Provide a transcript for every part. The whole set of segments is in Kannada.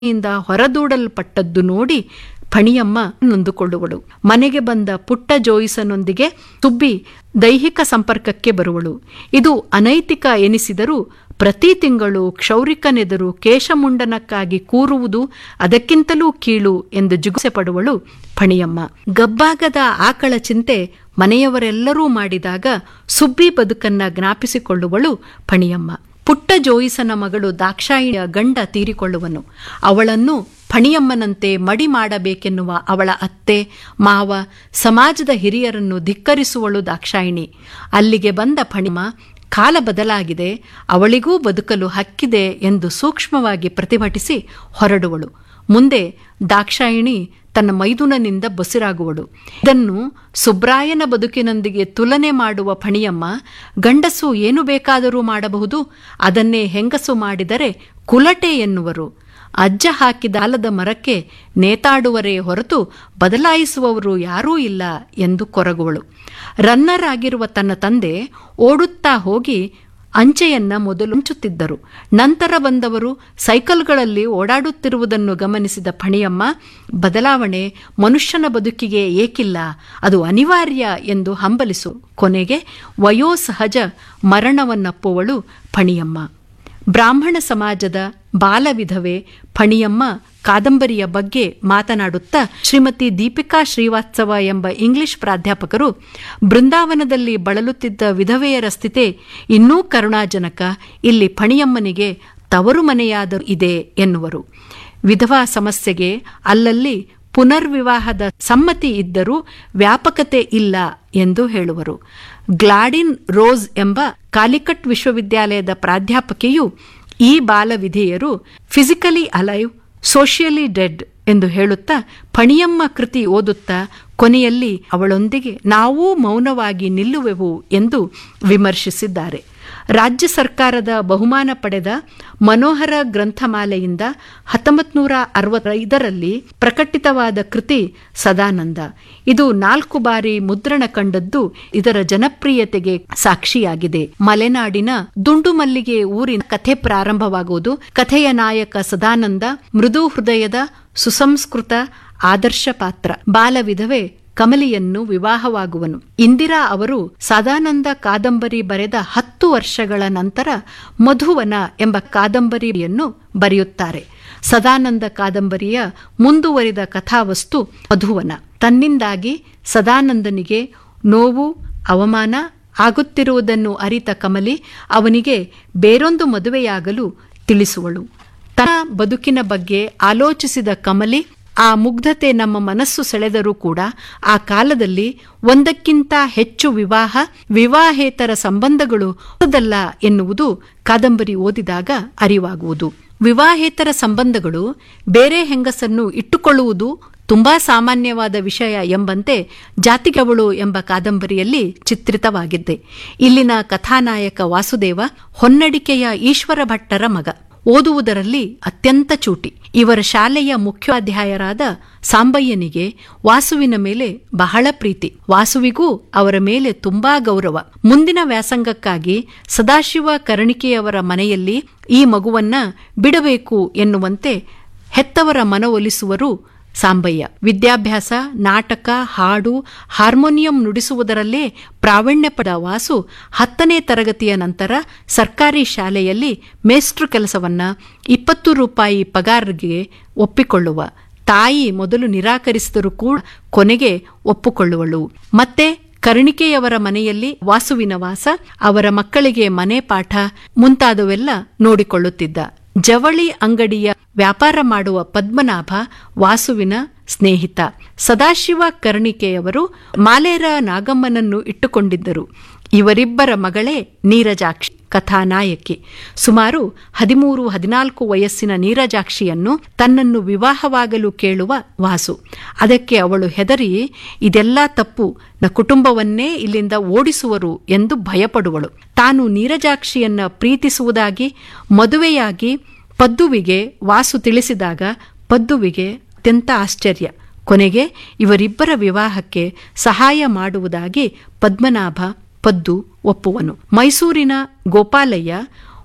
ಯಿಂದ ಹೊರದೂಡಲ್ಪಟ್ಟದ್ದು ನೋಡಿ ಫಣಿಯಮ್ಮ ನೊಂದುಕೊಳ್ಳುವಳು ಮನೆಗೆ ಬಂದ ಪುಟ್ಟ ಜೋಯಿಸನೊಂದಿಗೆ ಸುಬ್ಬಿ ದೈಹಿಕ ಸಂಪರ್ಕಕ್ಕೆ ಬರುವಳು ಇದು ಅನೈತಿಕ ಎನಿಸಿದರೂ ಪ್ರತಿ ತಿಂಗಳು ಕ್ಷೌರಿಕನೆದರು ಕೇಶಮುಂಡನಕ್ಕಾಗಿ ಕೂರುವುದು ಅದಕ್ಕಿಂತಲೂ ಕೀಳು ಎಂದು ಜಿಗುಸೆ ಪಡುವಳು ಫಣಿಯಮ್ಮ ಗಬ್ಬಾಗದ ಆಕಳ ಚಿಂತೆ ಮನೆಯವರೆಲ್ಲರೂ ಮಾಡಿದಾಗ ಸುಬ್ಬಿ ಬದುಕನ್ನ ಜ್ಞಾಪಿಸಿಕೊಳ್ಳುವಳು ಫಣಿಯಮ್ಮ ಪುಟ್ಟ ಜೋಯಿಸನ ಮಗಳು ದಾಕ್ಷಾಯಿಣಿಯ ಗಂಡ ತೀರಿಕೊಳ್ಳುವನು ಅವಳನ್ನು ಫಣಿಯಮ್ಮನಂತೆ ಮಡಿ ಮಾಡಬೇಕೆನ್ನುವ ಅವಳ ಅತ್ತೆ ಮಾವ ಸಮಾಜದ ಹಿರಿಯರನ್ನು ಧಿಕ್ಕರಿಸುವಳು ದಾಕ್ಷಾಯಿಣಿ ಅಲ್ಲಿಗೆ ಬಂದ ಫಣಿಮ ಕಾಲ ಬದಲಾಗಿದೆ ಅವಳಿಗೂ ಬದುಕಲು ಹಕ್ಕಿದೆ ಎಂದು ಸೂಕ್ಷ್ಮವಾಗಿ ಪ್ರತಿಭಟಿಸಿ ಹೊರಡುವಳು ಮುಂದೆ ದಾಕ್ಷಾಯಿಣಿ ತನ್ನ ಮೈದುನನಿಂದ ಬಸಿರಾಗುವಳು ಇದನ್ನು ಸುಬ್ರಾಯನ ಬದುಕಿನೊಂದಿಗೆ ತುಲನೆ ಮಾಡುವ ಫಣಿಯಮ್ಮ ಗಂಡಸು ಏನು ಬೇಕಾದರೂ ಮಾಡಬಹುದು ಅದನ್ನೇ ಹೆಂಗಸು ಮಾಡಿದರೆ ಕುಲಟೆ ಎನ್ನುವರು ಅಜ್ಜ ಹಾಕಿದ ಆಲದ ಮರಕ್ಕೆ ನೇತಾಡುವರೇ ಹೊರತು ಬದಲಾಯಿಸುವವರು ಯಾರೂ ಇಲ್ಲ ಎಂದು ಕೊರಗುವಳು ರನ್ನರ್ ಆಗಿರುವ ತನ್ನ ತಂದೆ ಓಡುತ್ತಾ ಹೋಗಿ ಅಂಚೆಯನ್ನ ಮೊದಲು ಹಂಚುತ್ತಿದ್ದರು ನಂತರ ಬಂದವರು ಸೈಕಲ್ಗಳಲ್ಲಿ ಓಡಾಡುತ್ತಿರುವುದನ್ನು ಗಮನಿಸಿದ ಫಣಿಯಮ್ಮ ಬದಲಾವಣೆ ಮನುಷ್ಯನ ಬದುಕಿಗೆ ಏಕಿಲ್ಲ ಅದು ಅನಿವಾರ್ಯ ಎಂದು ಹಂಬಲಿಸು ಕೊನೆಗೆ ವಯೋಸಹಜ ಮರಣವನ್ನಪ್ಪುವಳು ಫಣಿಯಮ್ಮ ಬ್ರಾಹ್ಮಣ ಸಮಾಜದ ಬಾಲವಿಧವೆ ಫಣಿಯಮ್ಮ ಕಾದಂಬರಿಯ ಬಗ್ಗೆ ಮಾತನಾಡುತ್ತಾ ಶ್ರೀಮತಿ ದೀಪಿಕಾ ಶ್ರೀವಾತ್ಸವ ಎಂಬ ಇಂಗ್ಲಿಷ್ ಪ್ರಾಧ್ಯಾಪಕರು ಬೃಂದಾವನದಲ್ಲಿ ಬಳಲುತ್ತಿದ್ದ ವಿಧವೆಯರ ಸ್ಥಿತಿ ಇನ್ನೂ ಕರುಣಾಜನಕ ಇಲ್ಲಿ ಫಣಿಯಮ್ಮನಿಗೆ ತವರು ಮನೆಯಾದರೂ ಇದೆ ಎನ್ನುವರು ವಿಧವಾ ಸಮಸ್ಯೆಗೆ ಅಲ್ಲಲ್ಲಿ ಪುನರ್ವಿವಾಹದ ಸಮ್ಮತಿ ಇದ್ದರೂ ವ್ಯಾಪಕತೆ ಇಲ್ಲ ಎಂದು ಹೇಳುವರು ಗ್ಲಾಡಿನ್ ರೋಸ್ ಎಂಬ ಕಾಲಿಕಟ್ ವಿಶ್ವವಿದ್ಯಾಲಯದ ಪ್ರಾಧ್ಯಾಪಕಿಯು ಈ ಬಾಲವಿಧೇಯರು ಫಿಸಿಕಲಿ ಅಲೈವ್ ಸೋಷಿಯಲಿ ಡೆಡ್ ಎಂದು ಹೇಳುತ್ತಾ ಫಣಿಯಮ್ಮ ಕೃತಿ ಓದುತ್ತಾ ಕೊನೆಯಲ್ಲಿ ಅವಳೊಂದಿಗೆ ನಾವೂ ಮೌನವಾಗಿ ನಿಲ್ಲುವೆವು ಎಂದು ವಿಮರ್ಶಿಸಿದ್ದಾರೆ ರಾಜ್ಯ ಸರ್ಕಾರದ ಬಹುಮಾನ ಪಡೆದ ಮನೋಹರ ಗ್ರಂಥಮಾಲೆಯಿಂದ ಹತ್ತೊಂಬತ್ತು ನೂರ ಅರವತ್ತೈದರಲ್ಲಿ ಪ್ರಕಟಿತವಾದ ಕೃತಿ ಸದಾನಂದ ಇದು ನಾಲ್ಕು ಬಾರಿ ಮುದ್ರಣ ಕಂಡದ್ದು ಇದರ ಜನಪ್ರಿಯತೆಗೆ ಸಾಕ್ಷಿಯಾಗಿದೆ ಮಲೆನಾಡಿನ ದುಂಡು ಮಲ್ಲಿಗೆ ಊರಿನ ಕಥೆ ಪ್ರಾರಂಭವಾಗುವುದು ಕಥೆಯ ನಾಯಕ ಸದಾನಂದ ಮೃದು ಹೃದಯದ ಸುಸಂಸ್ಕೃತ ಆದರ್ಶ ಪಾತ್ರ ಬಾಲವಿಧವೆ ಕಮಲಿಯನ್ನು ವಿವಾಹವಾಗುವನು ಇಂದಿರಾ ಅವರು ಸದಾನಂದ ಕಾದಂಬರಿ ಬರೆದ ಹತ್ತು ವರ್ಷಗಳ ನಂತರ ಮಧುವನ ಎಂಬ ಕಾದಂಬರಿಯನ್ನು ಬರೆಯುತ್ತಾರೆ ಸದಾನಂದ ಕಾದಂಬರಿಯ ಮುಂದುವರಿದ ಕಥಾವಸ್ತು ಮಧುವನ ತನ್ನಿಂದಾಗಿ ಸದಾನಂದನಿಗೆ ನೋವು ಅವಮಾನ ಆಗುತ್ತಿರುವುದನ್ನು ಅರಿತ ಕಮಲಿ ಅವನಿಗೆ ಬೇರೊಂದು ಮದುವೆಯಾಗಲು ತಿಳಿಸುವಳು ತನ್ನ ಬದುಕಿನ ಬಗ್ಗೆ ಆಲೋಚಿಸಿದ ಕಮಲಿ ಆ ಮುಗ್ಧತೆ ನಮ್ಮ ಮನಸ್ಸು ಸೆಳೆದರೂ ಕೂಡ ಆ ಕಾಲದಲ್ಲಿ ಒಂದಕ್ಕಿಂತ ಹೆಚ್ಚು ವಿವಾಹ ವಿವಾಹೇತರ ಸಂಬಂಧಗಳು ಹೊಸದಲ್ಲ ಎನ್ನುವುದು ಕಾದಂಬರಿ ಓದಿದಾಗ ಅರಿವಾಗುವುದು ವಿವಾಹೇತರ ಸಂಬಂಧಗಳು ಬೇರೆ ಹೆಂಗಸನ್ನು ಇಟ್ಟುಕೊಳ್ಳುವುದು ತುಂಬಾ ಸಾಮಾನ್ಯವಾದ ವಿಷಯ ಎಂಬಂತೆ ಜಾತಿಗವಳು ಎಂಬ ಕಾದಂಬರಿಯಲ್ಲಿ ಚಿತ್ರಿತವಾಗಿದ್ದೆ ಇಲ್ಲಿನ ಕಥಾನಾಯಕ ವಾಸುದೇವ ಹೊನ್ನಡಿಕೆಯ ಈಶ್ವರ ಭಟ್ಟರ ಮಗ ಓದುವುದರಲ್ಲಿ ಅತ್ಯಂತ ಚೂಟಿ ಇವರ ಶಾಲೆಯ ಮುಖ್ಯೋಪಾಧ್ಯಾಯರಾದ ಸಾಂಬಯ್ಯನಿಗೆ ವಾಸುವಿನ ಮೇಲೆ ಬಹಳ ಪ್ರೀತಿ ವಾಸುವಿಗೂ ಅವರ ಮೇಲೆ ತುಂಬಾ ಗೌರವ ಮುಂದಿನ ವ್ಯಾಸಂಗಕ್ಕಾಗಿ ಸದಾಶಿವ ಕರ್ಣಿಕೆಯವರ ಮನೆಯಲ್ಲಿ ಈ ಮಗುವನ್ನ ಬಿಡಬೇಕು ಎನ್ನುವಂತೆ ಹೆತ್ತವರ ಮನವೊಲಿಸುವರು ಸಾಂಬಯ್ಯ ವಿದ್ಯಾಭ್ಯಾಸ ನಾಟಕ ಹಾಡು ಹಾರ್ಮೋನಿಯಂ ನುಡಿಸುವುದರಲ್ಲೇ ಪ್ರಾವೀಣ್ಯ ಪಡ ವಾಸು ಹತ್ತನೇ ತರಗತಿಯ ನಂತರ ಸರ್ಕಾರಿ ಶಾಲೆಯಲ್ಲಿ ಮೇಸ್ಟ್ರು ಕೆಲಸವನ್ನ ಇಪ್ಪತ್ತು ರೂಪಾಯಿ ಪಗಾರ್ಗೆ ಒಪ್ಪಿಕೊಳ್ಳುವ ತಾಯಿ ಮೊದಲು ನಿರಾಕರಿಸಿದರೂ ಕೂಡ ಕೊನೆಗೆ ಒಪ್ಪಿಕೊಳ್ಳುವಳು ಮತ್ತೆ ಕರ್ಣಿಕೆಯವರ ಮನೆಯಲ್ಲಿ ವಾಸುವಿನ ವಾಸ ಅವರ ಮಕ್ಕಳಿಗೆ ಮನೆ ಪಾಠ ಮುಂತಾದವೆಲ್ಲ ನೋಡಿಕೊಳ್ಳುತ್ತಿದ್ದ ಜವಳಿ ಅಂಗಡಿಯ ವ್ಯಾಪಾರ ಮಾಡುವ ಪದ್ಮನಾಭ ವಾಸುವಿನ ಸ್ನೇಹಿತ ಸದಾಶಿವ ಕರ್ಣಿಕೆಯವರು ಮಾಲೇರ ನಾಗಮ್ಮನನ್ನು ಇಟ್ಟುಕೊಂಡಿದ್ದರು ಇವರಿಬ್ಬರ ಮಗಳೇ ನೀರಜಾಕ್ಷಿ ಕಥಾನಾಯಕಿ ಸುಮಾರು ಹದಿಮೂರು ಹದಿನಾಲ್ಕು ವಯಸ್ಸಿನ ನೀರಜಾಕ್ಷಿಯನ್ನು ತನ್ನನ್ನು ವಿವಾಹವಾಗಲು ಕೇಳುವ ವಾಸು ಅದಕ್ಕೆ ಅವಳು ಹೆದರಿ ಇದೆಲ್ಲ ತಪ್ಪು ನ ಕುಟುಂಬವನ್ನೇ ಇಲ್ಲಿಂದ ಓಡಿಸುವರು ಎಂದು ಭಯಪಡುವಳು ತಾನು ನೀರಜಾಕ್ಷಿಯನ್ನ ಪ್ರೀತಿಸುವುದಾಗಿ ಮದುವೆಯಾಗಿ ಪದ್ದುವಿಗೆ ವಾಸು ತಿಳಿಸಿದಾಗ ಪದ್ದುವಿಗೆ ಅತ್ಯಂತ ಆಶ್ಚರ್ಯ ಕೊನೆಗೆ ಇವರಿಬ್ಬರ ವಿವಾಹಕ್ಕೆ ಸಹಾಯ ಮಾಡುವುದಾಗಿ ಪದ್ಮನಾಭ ಪದ್ದು ಒಪ್ಪುವನು ಮೈಸೂರಿನ ಗೋಪಾಲಯ್ಯ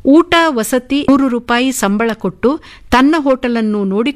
ಊಟ ವಸತಿ ನೂರು ರೂಪಾಯಿ ಸಂಬಳ ಕೊಟ್ಟು ತನ್ನ ಹೋಟೆಲನ್ನು ನೋಡಿ